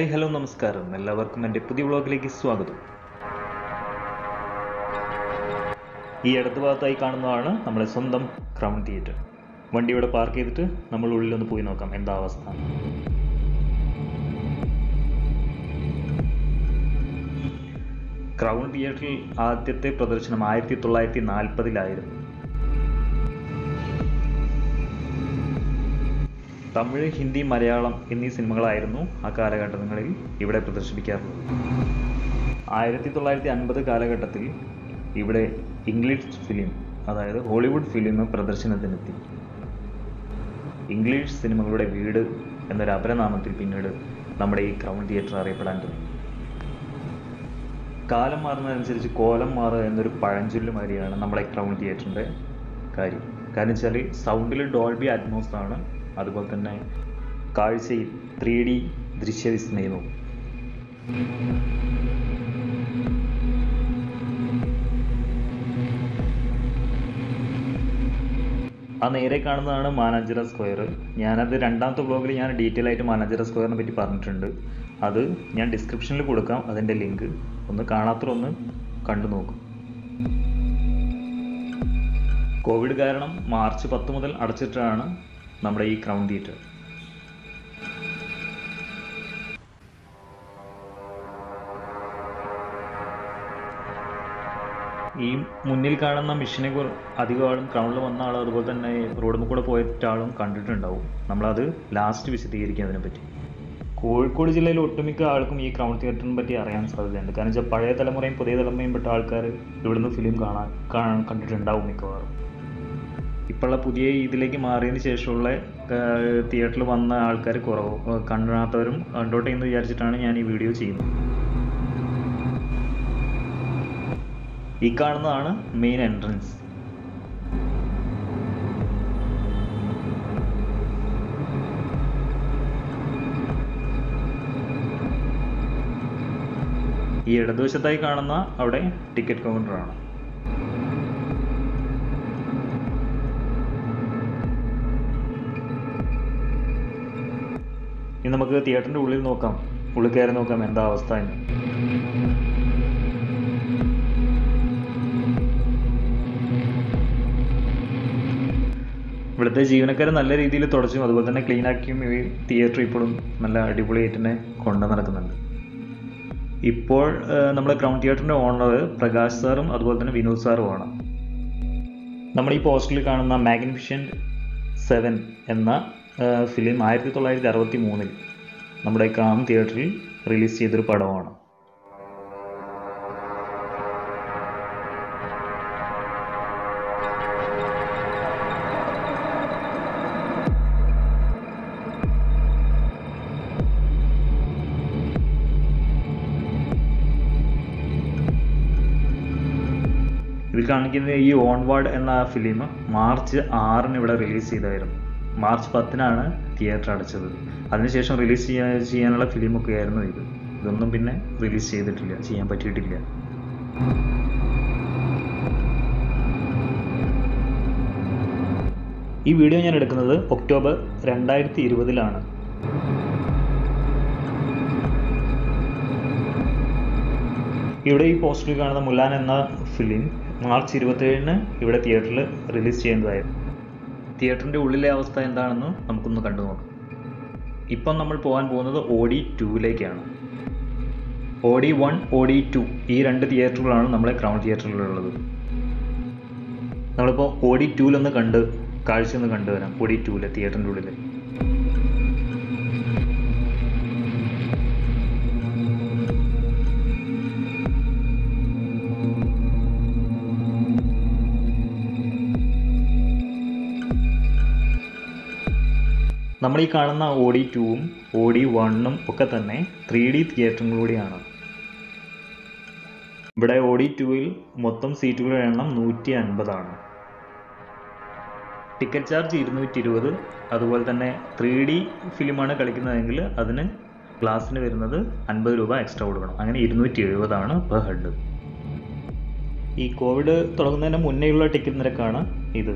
hi hello നമസ്കാരം എല്ലാവർക്കും എൻ്റെ പുതിയ വ്ളോഗിലേക്ക് സ്വാഗതം ഈ ഇടത് ഭാഗത്തായി കാണുന്നതാണ് നമ്മുടെ സ്വന്തം ക്രൗൺ തിയേറ്റർ വണ്ടി ഇവിടെ പാർക്ക് ചെയ്തിട്ട് നമ്മൾ ഉള്ളിലൊന്ന് പോയി നോക്കാം എന്താ അവസ്ഥ ക്രൗൺ തിയേറ്ററിൽ ആദ്യത്തെ പ്രദർശനം ആയിരത്തി തൊള്ളായിരത്തി നാൽപ്പതിലായിരുന്നു തമിഴ് ഹിന്ദി മലയാളം എന്നീ സിനിമകളായിരുന്നു ആ കാലഘട്ടങ്ങളിൽ ഇവിടെ പ്രദർശിപ്പിക്കാറുള്ളത് ആയിരത്തി തൊള്ളായിരത്തി അൻപത് കാലഘട്ടത്തിൽ ഇവിടെ ഇംഗ്ലീഷ് ഫിലിം അതായത് ഹോളിവുഡ് ഫിലിം പ്രദർശനത്തിനെത്തി ഇംഗ്ലീഷ് സിനിമകളുടെ വീട് എന്നൊരു അപരനാമത്തിൽ പിന്നീട് നമ്മുടെ ഈ ക്രൗൺ തിയേറ്റർ അറിയപ്പെടാൻ തുടങ്ങി കാലം മാറുന്നതനുസരിച്ച് കോലം മാറുക എന്നൊരു പഴഞ്ചൊല്ല് മാതിരിയാണ് നമ്മുടെ ക്രൗൺ തിയേറ്ററിൻ്റെ കാര്യം കാരണം വെച്ചാൽ സൗണ്ടിൽ ഡോൾബി അറ്റ്മോസ് ആണ് അതുപോലെ തന്നെ കാഴ്ചയിൽ ത്രീ ഡി ദൃശ്യവിസ്മയവും ആ നേരെ കാണുന്നതാണ് മാനാഞ്ചിറ സ്ക്വയർ ഞാനത് രണ്ടാമത്തെ ബ്ലോഗിൽ ഞാൻ ഡീറ്റെയിൽ ആയിട്ട് മാനാഞ്ചിറ സ്ക്വയറിനെ പറ്റി പറഞ്ഞിട്ടുണ്ട് അത് ഞാൻ ഡിസ്ക്രിപ്ഷനിൽ കൊടുക്കാം അതിൻ്റെ ലിങ്ക് ഒന്ന് കാണാത്തതൊന്ന് കണ്ടു നോക്കും കോവിഡ് കാരണം മാർച്ച് പത്ത് മുതൽ അടച്ചിട്ടാണ് നമ്മുടെ ഈ ക്രൗൺ തിയേറ്റർ ഈ മുന്നിൽ കാണുന്ന മിഷനെ കുറി അധികം ആളും ക്രൗണിൽ വന്ന ആളും അതുപോലെ തന്നെ റോഡിൽ കൂടെ പോയിട്ട് ആളും കണ്ടിട്ടുണ്ടാവും നമ്മളത് ലാസ്റ്റ് വിശദീകരിക്കും അതിനെപ്പറ്റി കോഴിക്കോട് ജില്ലയിൽ ഒട്ടുമിക്ക ആൾക്കും ഈ ക്രൗൺ തിയേറ്ററിനെ പറ്റി അറിയാൻ സാധ്യതയുണ്ട് കാരണം വെച്ചാൽ പഴയ തലമുറയും പുതിയ തലമുറയും പെട്ട ആൾക്കാർ ഇവിടുന്ന് ഫിലിം കാണാൻ കാണാൻ കണ്ടിട്ടുണ്ടാവും മിക്കവാറും ഇപ്പോഴുള്ള പുതിയ ഇതിലേക്ക് മാറിയതിന് ശേഷമുള്ള തിയേറ്ററിൽ വന്ന ആൾക്കാർ കുറവ് കണ്ടാത്തവരും കണ്ടോട്ടെ എന്ന് വിചാരിച്ചിട്ടാണ് ഞാൻ ഈ വീഡിയോ ചെയ്യുന്നത് ഈ കാണുന്നതാണ് മെയിൻ എൻട്രൻസ് ഈ ഇടതുവശത്തായി കാണുന്ന അവിടെ ടിക്കറ്റ് കൗണ്ടറാണ് ഇനി നമുക്ക് തിയേറ്ററിൻ്റെ ഉള്ളിൽ നോക്കാം ഉള്ളിൽ കയറി നോക്കാം എന്താ അവസ്ഥ എന്ന് ഇവിടുത്തെ ജീവനക്കാർ നല്ല രീതിയിൽ തുടച്ചും അതുപോലെ തന്നെ ക്ലീൻ ആക്കിയും ഈ തിയേറ്റർ ഇപ്പോഴും നല്ല അടിപൊളിയായിട്ട് തന്നെ കൊണ്ടു നടക്കുന്നുണ്ട് ഇപ്പോൾ നമ്മുടെ ക്രൗൺ തിയേറ്ററിൻ്റെ ഓണർ പ്രകാശ് സാറും അതുപോലെ തന്നെ വിനോദ് സാറുമാണ് നമ്മൾ ഈ പോസ്റ്ററിൽ കാണുന്ന മാഗ്നിഫിഷ്യൻ്റ് സെവൻ എന്ന ഫിലിം ആയിരത്തി തൊള്ളായിരത്തി അറുപത്തി മൂന്നിൽ നമ്മുടെ ക്രൗൺ തിയേറ്ററിൽ റിലീസ് ചെയ്തൊരു പടമാണ് ഇതിൽ കാണിക്കുന്ന ഈ ഓൺവാർഡ് എന്ന ഫിലിം മാർച്ച് ആറിന് ഇവിടെ റിലീസ് ചെയ്തായിരുന്നു മാർച്ച് പത്തിനാണ് തിയേറ്റർ അടച്ചത് അതിനുശേഷം റിലീസ് ചെയ്യാൻ ചെയ്യാനുള്ള ഫിലിമൊക്കെ ആയിരുന്നു ഇത് ഇതൊന്നും പിന്നെ റിലീസ് ചെയ്തിട്ടില്ല ചെയ്യാൻ പറ്റിയിട്ടില്ല ഈ വീഡിയോ ഞാൻ എടുക്കുന്നത് ഒക്ടോബർ രണ്ടായിരത്തി ഇരുപതിലാണ് ഇവിടെ ഈ പോസ്റ്ററിൽ കാണുന്ന മുലാൻ എന്ന ഫിലിം മാർച്ച് ഇരുപത്തേഴിന് ഇവിടെ തിയേറ്ററിൽ റിലീസ് ചെയ്യുന്നതായിരുന്നു തിയേറ്ററിൻ്റെ ഉള്ളിലെ അവസ്ഥ എന്താണെന്ന് നമുക്കൊന്ന് കണ്ടു നോക്കാം ഇപ്പം നമ്മൾ പോകാൻ പോകുന്നത് ഓഡി ടൂവിലേക്കാണ് ഓഡി വൺ ഓഡി ടു ഈ രണ്ട് തിയേറ്ററുകളാണ് നമ്മളെ ക്രൗൺ തിയേറ്ററിലുള്ളത് നമ്മളിപ്പോൾ ഓഡി ടൂലൊന്ന് കണ്ട് കാഴ്ച ഒന്ന് കണ്ടുവരാം ഓഡി ടൂവിലെ തിയേറ്ററിൻ്റെ ഉള്ളിൽ നമ്മൾ ഈ കാണുന്ന ഓഡി ടൂവും ഓഡി വണ്ണും ഒക്കെ തന്നെ ത്രീ ഡി തിയേറ്ററുകളിലൂടെയാണ് ഇവിടെ ഓഡി ടൂവിൽ മൊത്തം സീറ്റുകളുടെ എണ്ണം നൂറ്റി അൻപതാണ് ടിക്കറ്റ് ചാർജ് ഇരുന്നൂറ്റി ഇരുപത് അതുപോലെ തന്നെ ത്രീ ഡി ഫിലിമാണ് കളിക്കുന്നതെങ്കിൽ അതിന് ഗ്ലാസ്സിന് വരുന്നത് അൻപത് രൂപ എക്സ്ട്രാ കൊടുക്കണം അങ്ങനെ ഇരുന്നൂറ്റി എഴുപതാണ് പെർ ഹെഡ് ഈ കോവിഡ് തുടങ്ങുന്നതിന് മുന്നേയുള്ള ടിക്കറ്റ് നിരക്കാണ് ഇത്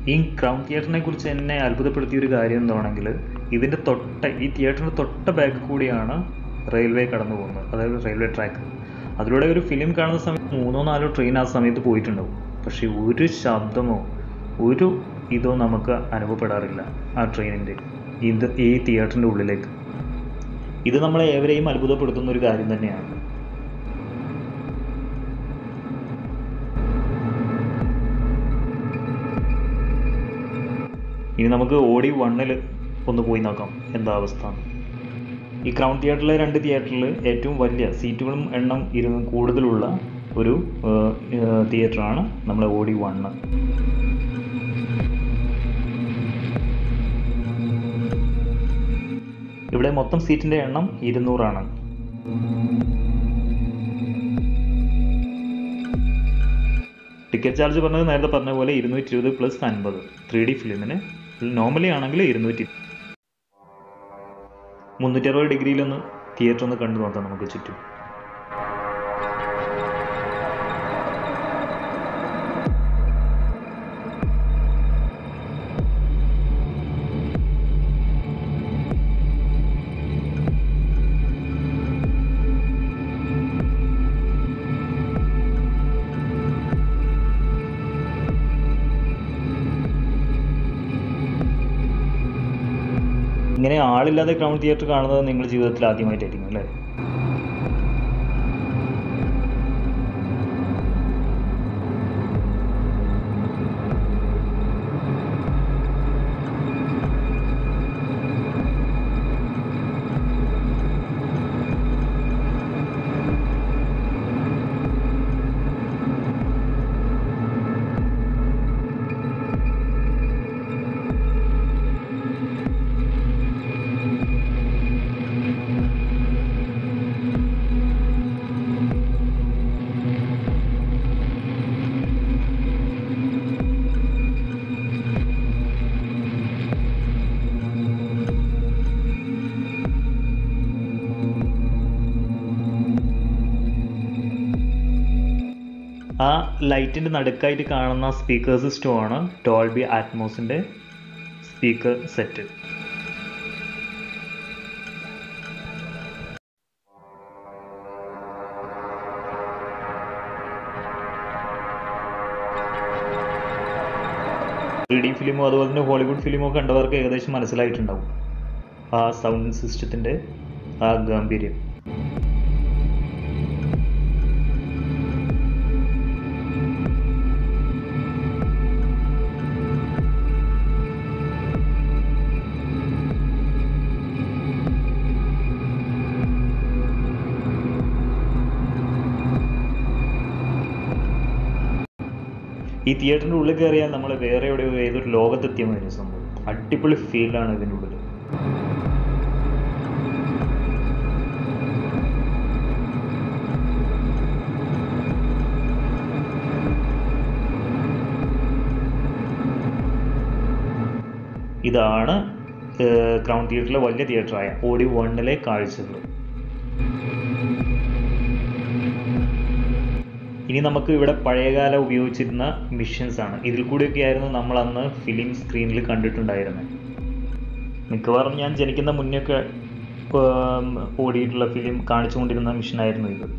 ഈ ക്രൗൺ തിയേറ്ററിനെ കുറിച്ച് എന്നെ അത്ഭുതപ്പെടുത്തിയ ഒരു കാര്യം എന്താണെങ്കിൽ ഇതിൻ്റെ തൊട്ട ഈ തിയേറ്ററിൻ്റെ തൊട്ട ബാക്ക് കൂടിയാണ് റെയിൽവേ കടന്നു പോകുന്നത് അതായത് റെയിൽവേ ട്രാക്ക് അതിലൂടെ ഒരു ഫിലിം കാണുന്ന സമയത്ത് മൂന്നോ നാലോ ട്രെയിൻ ആ സമയത്ത് പോയിട്ടുണ്ടാവും പക്ഷേ ഒരു ശബ്ദമോ ഒരു ഇതോ നമുക്ക് അനുഭവപ്പെടാറില്ല ആ ട്രെയിനിൻ്റെ ഇത് ഈ തിയേറ്ററിൻ്റെ ഉള്ളിലേക്ക് ഇത് നമ്മളെ ഏവരെയും അത്ഭുതപ്പെടുത്തുന്ന ഒരു കാര്യം തന്നെയാണ് ഇനി നമുക്ക് ഓടി വണ്ണിൽ ഒന്ന് പോയി നോക്കാം എന്താ അവസ്ഥ ഈ ക്രൗൺ തിയേറ്ററിലെ രണ്ട് തിയേറ്ററിൽ ഏറ്റവും വലിയ സീറ്റുകളും എണ്ണം ഇരുന്ന് കൂടുതലുള്ള ഒരു തിയേറ്ററാണ് നമ്മുടെ ഓടി വണ്ണ് ഇവിടെ മൊത്തം സീറ്റിൻ്റെ എണ്ണം ഇരുന്നൂറാണ് ടിക്കറ്റ് ചാർജ് പറഞ്ഞത് നേരത്തെ പറഞ്ഞ പോലെ ഇരുന്നൂറ്റി ഇരുപത് പ്ലസ് അൻപത് ത്രീ ഡി ഫിലിമിന് നോർമലി ആണെങ്കിൽ ഇരുന്നൂറ്റി മുന്നൂറ്റി അറുപത് ഡിഗ്രിയിലൊന്ന് തിയേറ്റർ ഒന്ന് കണ്ടു നോക്കാം നമുക്ക് ചുറ്റും ഇങ്ങനെ ആളില്ലാതെ ക്രൗൺ തിയേറ്റർ കാണുന്നത് നിങ്ങൾ ജീവിതത്തിൽ ആദ്യമായിട്ടായിരിക്കും അല്ലേ ആ ലൈറ്റിൻ്റെ നടുക്കായിട്ട് കാണുന്ന സ്പീക്കേഴ്സ് സിസ്റ്റം ആണ് ടോൾബി ആറ്റ്മോസിൻ്റെ സ്പീക്കർ സെറ്റ് ത്രീ ഡി ഫിലിമോ അതുപോലെ തന്നെ ഹോളിവുഡ് ഫിലിമോ കണ്ടവർക്ക് ഏകദേശം മനസ്സിലായിട്ടുണ്ടാവും ആ സൗണ്ട് സിസ്റ്റത്തിൻ്റെ ആ ഗാംഭീര്യം ഈ തിയേറ്ററിൻ്റെ ഉള്ളിൽ കയറിയാൽ നമ്മൾ വേറെ എവിടെയോ ഏതൊരു ലോകത്തെത്തിയ മാതിരി സംഭവം അടിപൊളി ഫീലാണ് ഇതിൻ്റെ ഉള്ളിൽ ഇതാണ് ക്രൗൺ തിയേറ്ററിലെ വലിയ തിയേറ്ററായ ഓടി വണ്ണിലെ കാഴ്ചകൾ ഇനി നമുക്ക് ഇവിടെ പഴയകാല ഉപയോഗിച്ചിരുന്ന മിഷൻസ് ആണ് ഇതിൽ കൂടിയൊക്കെ ആയിരുന്നു നമ്മൾ അന്ന് ഫിലിം സ്ക്രീനിൽ കണ്ടിട്ടുണ്ടായിരുന്നത് മിക്കവാറും ഞാൻ ജനിക്കുന്ന മുന്നൊക്കെ ഓടിയിട്ടുള്ള ഫിലിം കാണിച്ചുകൊണ്ടിരുന്ന മിഷനായിരുന്നു ഇത്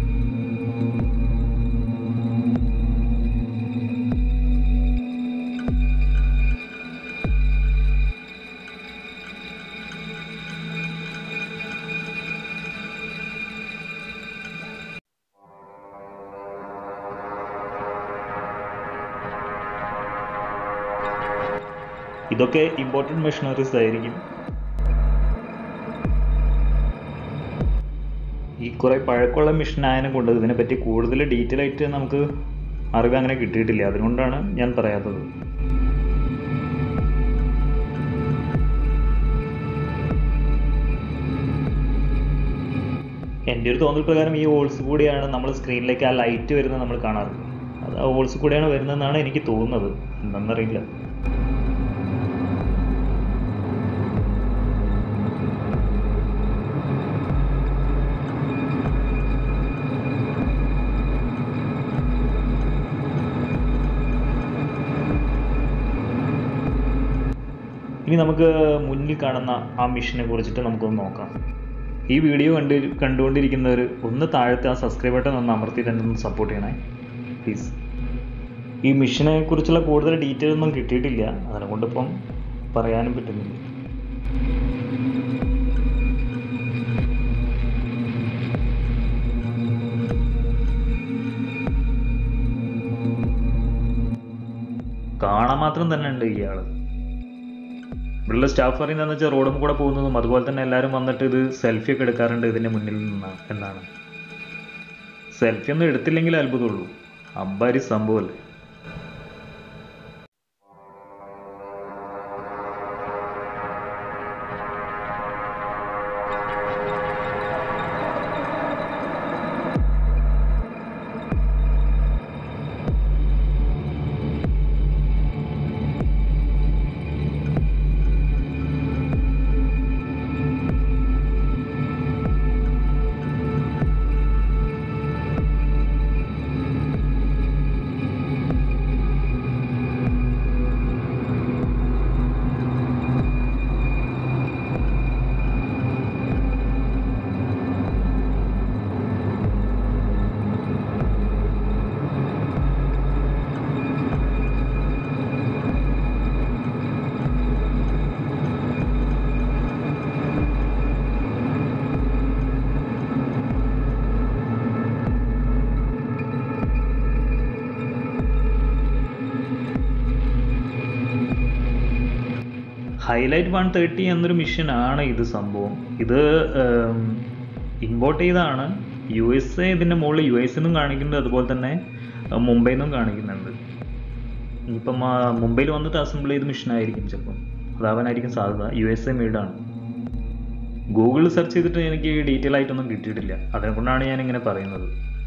ഇതൊക്കെ ഇമ്പോർട്ടൻറ്റ് മെഷീനറീസ് ആയിരിക്കും ഈ കുറേ പഴക്കമുള്ള മെഷീൻ ആയതിനെ കൊണ്ട് ഇതിനെപ്പറ്റി കൂടുതൽ ഡീറ്റെയിൽ ആയിട്ട് നമുക്ക് അറിവ് അങ്ങനെ കിട്ടിയിട്ടില്ല അതുകൊണ്ടാണ് ഞാൻ പറയാത്തത് എൻ്റെ ഒരു തോന്നൽ പ്രകാരം ഈ ഹോൾസ് കൂടിയാണ് നമ്മൾ സ്ക്രീനിലേക്ക് ആ ലൈറ്റ് വരുന്നത് നമ്മൾ കാണാറ് അത് ആ ഹോൾസ് കൂടിയാണ് വരുന്നതെന്നാണ് എനിക്ക് തോന്നുന്നത് എന്താണെന്നറിയില്ല ഇനി നമുക്ക് മുന്നിൽ കാണുന്ന ആ മിഷനെ കുറിച്ചിട്ട് നമുക്കൊന്ന് നോക്കാം ഈ വീഡിയോ കണ്ട് കണ്ടുകൊണ്ടിരിക്കുന്നവർ ഒന്ന് താഴത്തെ ആ സബ്സ്ക്രൈബ് ബട്ടൺ ഒന്ന് അമർത്തി തന്നെ ഒന്ന് സപ്പോർട്ട് ചെയ്യണേ പ്ലീസ് ഈ മിഷനെ കുറിച്ചുള്ള കൂടുതൽ ഡീറ്റെയിൽ ഒന്നും കിട്ടിയിട്ടില്ല അതിനെക്കൊണ്ടിപ്പം പറയാനും പറ്റുന്നില്ല കാണാൻ മാത്രം തന്നെ ഉണ്ട് ഇയാൾ ഇവിടെയുള്ള സ്റ്റാഫ് പറയുന്നതെന്ന് വെച്ചാൽ റോഡും കൂടെ പോകുന്നതും അതുപോലെ തന്നെ എല്ലാവരും വന്നിട്ട് ഇത് സെൽഫി ഒക്കെ എടുക്കാറുണ്ട് ഇതിൻ്റെ മുന്നിൽ നിന്നാണ് എന്നാണ് സെൽഫി ഒന്നും എടുത്തില്ലെങ്കിൽ അത്ഭുതമുള്ളൂ അബ്ബാരി സംഭവമല്ലേ ഹൈലൈറ്റ് വൺ തേർട്ടി എന്നൊരു മിഷനാണ് ഇത് സംഭവം ഇത് ഇമ്പോർട്ട് ചെയ്താണ് യു എസ് എ ഇതിൻ്റെ മുകളിൽ യു എസ് നിന്നും കാണിക്കുന്നുണ്ട് അതുപോലെ തന്നെ അഹ് മുംബൈയിൽ നിന്നും കാണിക്കുന്നുണ്ട് ഇനിയിപ്പം ആ, മുംബൈയിൽ വന്നിട്ട് അസംബിൾ ചെയ്ത മിഷനായിരിക്കും ചിലപ്പം അതാവാനായിരിക്കും സാധ്യത യു എസ് എ മെയ്ഡാണ് ഗൂഗിളിൽ സെർച്ച് ചെയ്തിട്ട് എനിക്ക് ഡീറ്റെയിൽ ആയിട്ടൊന്നും കിട്ടിയിട്ടില്ല അതിനെക്കൊണ്ടാണ് ഞാൻ ഇങ്ങനെ പറയുന്നത്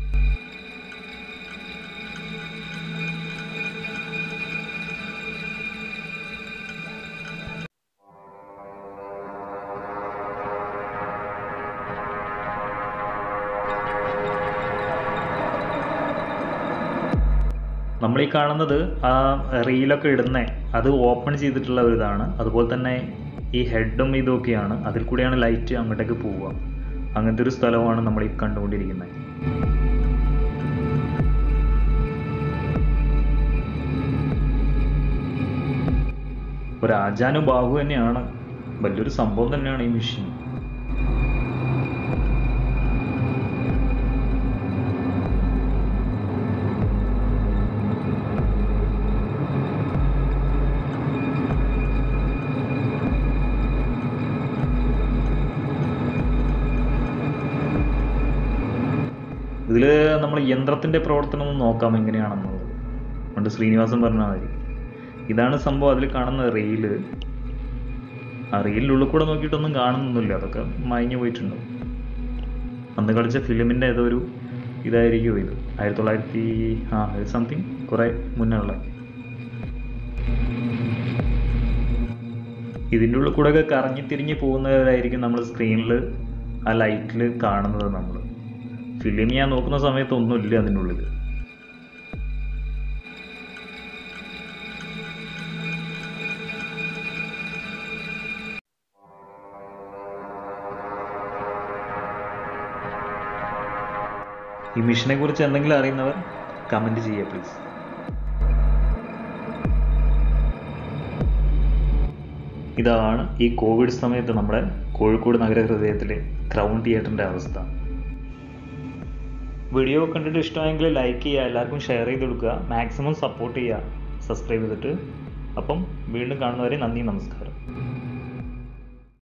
നമ്മൾ ഈ കാണുന്നത് ആ റീലൊക്കെ ഇടുന്നേ അത് ഓപ്പൺ ചെയ്തിട്ടുള്ള ഒരു ഇതാണ് അതുപോലെ തന്നെ ഈ ഹെഡും ഇതൊക്കെയാണ് അതിൽ കൂടെയാണ് ലൈറ്റ് അങ്ങോട്ടേക്ക് പോവുക അങ്ങനത്തെ ഒരു സ്ഥലമാണ് നമ്മൾ ഈ കണ്ടുകൊണ്ടിരിക്കുന്നത് ഒരു ആജാനു ബാഹു തന്നെയാണ് വലിയൊരു സംഭവം തന്നെയാണ് ഈ മെഷീൻ ഇതിൽ നമ്മൾ യന്ത്രത്തിൻ്റെ പ്രവർത്തനം ഒന്ന് നോക്കാം എങ്ങനെയാണെന്നുള്ളത് പണ്ട് ശ്രീനിവാസൻ പറഞ്ഞ മാതിരി ഇതാണ് സംഭവം അതിൽ കാണുന്ന റെയില് ആ റെയിലിനുള്ളിൽ കൂടെ നോക്കിയിട്ടൊന്നും കാണുന്നൊന്നുമില്ല അതൊക്കെ മയഞ്ഞു പോയിട്ടുണ്ട് അന്ന് കളിച്ച ഫിലിമിൻ്റെ ഏതോ ഒരു ഇതായിരിക്കും ഇത് ആയിരത്തി തൊള്ളായിരത്തി ആ സംതിങ് കുറേ മുന്നേ ഉള്ള ഇതിൻ്റെ ഉള്ളിൽ കൂടെ ഒക്കെ കറങ്ങി തിരിഞ്ഞ് പോകുന്നവരായിരിക്കും നമ്മൾ സ്ക്രീനിൽ ആ ലൈറ്റിൽ കാണുന്നത് നമ്മൾ ഫിലിം ഞാൻ നോക്കുന്ന സമയത്ത് ഒന്നുമില്ല അതിൻ്റെ ഉള്ളിൽ ഈ മിഷനെ കുറിച്ച് എന്തെങ്കിലും അറിയുന്നവർ കമൻറ്റ് ചെയ്യുക പ്ലീസ് ഇതാണ് ഈ കോവിഡ് സമയത്ത് നമ്മുടെ കോഴിക്കോട് നഗരഹൃദയത്തിലെ ക്രൗൺ തിയേറ്ററിൻ്റെ അവസ്ഥ വീഡിയോ കണ്ടിട്ട് ഇഷ്ടമായെങ്കിൽ ലൈക്ക് ചെയ്യുക എല്ലാവർക്കും ഷെയർ ചെയ്ത് കൊടുക്കുക മാക്സിമം സപ്പോർട്ട് ചെയ്യുക സബ്സ്ക്രൈബ് ചെയ്തിട്ട് അപ്പം വീണ്ടും കാണുന്നവരെ നന്ദി നമസ്കാരം